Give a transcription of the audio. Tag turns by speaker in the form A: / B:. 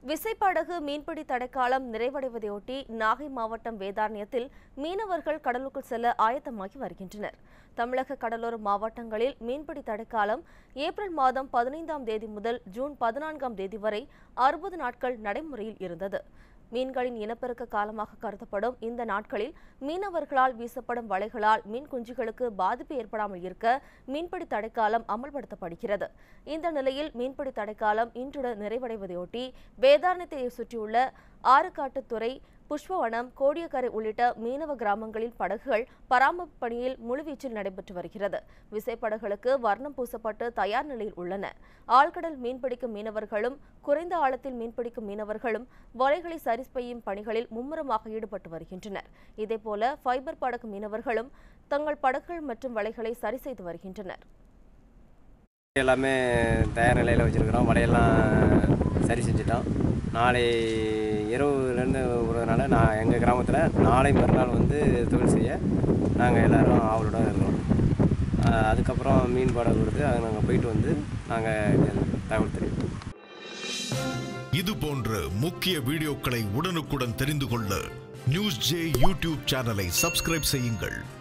A: விசைப்படகு மீன்பிடி தடைக்காலம் நிறைவடைவதையொட்டி நாகை மாவட்டம் வேதாரண்யத்தில் மீனவர்கள் கடலுக்குள் செல்ல ஆயத்தமாகி வருகின்றனர் தமிழக கடலோர மாவட்டங்களில் மீன்பிடி தடைக்காலம் ஏப்ரல் மாதம் பதினைந்தாம் தேதி முதல் ஜூன் பதினான்காம் தேதி வரை அறுபது நாட்கள் நடைமுறையில் இருந்தது மீன்களின் இனப்பெருக்க காலமாக கருதப்படும் இந்த நாட்களில் மீனவர்களால் வீசப்படும் வலைகளால் மீன் குஞ்சுகளுக்கு பாதிப்பு ஏற்படாமல் இருக்க மீன்பிடி தடைக்காலம் அமல்படுத்தப்படுகிறது இந்த நிலையில் மீன்பிடி தடைக்காலம் இன்றுடன் நிறைவடைவதையொட்டி வேதாரண்யத்தை சுற்றியுள்ள ஆறுகாட்டுத்துறை புஷ்பவனம் கோடியக்கரை உள்ளிட்ட மீனவ கிராமங்களில் படகுகள் பராமரிப்பு பணியில் முழுவீச்சில் நடைபெற்று வருகிறது விசைப்படகுகளுக்கு வர்ணம் பூசப்பட்டு தயார் நிலையில் உள்ளன ஆழ்கடல் மீன்பிடிக்கும் மீனவர்களும் குறைந்த ஆழத்தில் மீன்பிடிக்கும் மீனவர்களும் வலைகளை சரி செய்யும் பணிகளில் மும்முரமாக ஈடுபட்டு வருகின்றனர் இதேபோல ஃபைபர் படகு மீனவர்களும் தங்கள் படகுகள் மற்றும் வலைகளை சரி செய்து வருகின்றனர்
B: எல்லாமே தயார் நிலையில் வச்சுருக்கிறோம் வலையெல்லாம் சரி செஞ்சுட்டோம் நாளை இரவுலேருந்து விடுறதுனால நான் எங்கள் கிராமத்தில் நாளை மறுநாள் வந்து தொழில் செய்ய நாங்கள் எல்லோரும் ஆவலுடன் இருக்கிறோம் ஆஹ் அதுக்கப்புறம் மீன் படம் கொடுத்து அதை நாங்கள் போயிட்டு வந்து நாங்கள் தகவல் தெரிவிப்போம்
C: இது போன்ற முக்கிய வீடியோக்களை உடனுக்குடன் தெரிந்து கொள்ள நியூஸ் ஜே யூடியூப் சேனலை சப்ஸ்கிரைப் செய்யுங்கள்